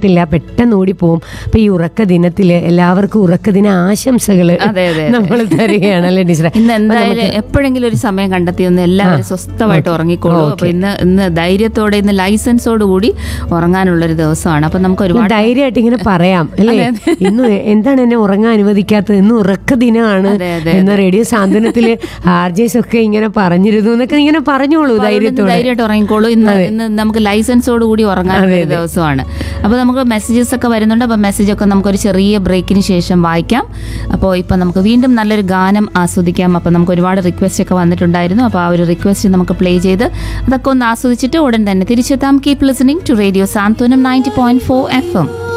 കിട്ടത്തില്ല പെട്ടെന്ന് ഓടിപ്പോവും അപ്പൊ ഈ ഉറക്ക ദിനത്തില് എല്ലാവർക്കും ഉറക്ക ദിന ആശംസകള് അതെ, അതെ, നമ്മൾ തരികയാണല്ലേ ടീച്ചറെ ഇന്ന് എന്തായാലും എപ്പോഴെങ്കിലും ഒരു സമയം കണ്ടെത്തി ഒന്ന് എല്ലാവരും സ്വസ്ഥമായിട്ട് ഉറങ്ങിക്കോളൂ അപ്പൊ ഇന്ന് ഇന്ന് ധൈര്യത്തോടെ ഇന്ന് ലൈസൻസോട് കൂടി ഉറങ്ങാനുള്ള ഒരു ദിവസമാണ് അപ്പൊ നമുക്ക് ഒരുപാട് ധൈര്യമായിട്ട് ഇങ്ങനെ പറയാം അല്ലേ ഇന്ന് എന്താണ് എന്നെ ഉറങ്ങാൻ അനുവദിക്കാത്തത് ഇന്ന് ഉറക്ക ദിനമാണ് അതെ, അതെ, എന്ന റേഡിയോ സാന്ത്വനത്തില് ആർ ജെസ് ഒക്കെ ഇങ്ങനെ പറഞ്ഞിരുന്നു എന്നൊക്കെ ഇങ്ങനെ പറഞ്ഞോളൂ ഇന്ന് ധൈര്യത്തോടെ ധൈര്യമായിട്ട് ഉറങ്ങിക്കോളൂ ഇന്ന് ഇന്ന് നമുക്ക് ലൈസൻസോട് കൂടി ഉറങ്ങാനുള്ള ഒരു ദിവസമാണ് അപ്പോൾ നമുക്ക് മെസ്സേജസ് ഒക്കെ വരുന്നുണ്ട് അപ്പോൾ മെസ്സേജ് ഒക്കെ നമുക്കൊരു ചെറിയ ബ്രേക്കിന് ശേഷം വായിക്കാം അപ്പോൾ ഇപ്പം നമുക്ക് വീണ്ടും നല്ലൊരു ഗാനം ആസ്വദിക്കാം അപ്പോൾ നമുക്ക് ഒരുപാട് റിക്വസ്റ്റ് ഒക്കെ വന്നിട്ടുണ്ടായിരുന്നു അപ്പോൾ ആ ഒരു റിക്വസ്റ്റ് നമുക്ക് പ്ലേ ചെയ്ത് അതൊക്കെ ഒന്ന് ആസ്വദിച്ചിട്ട് ഉടൻ തന്നെ തിരിച്ചെത്താം keep listening to radio Santhwanam ninety point four F M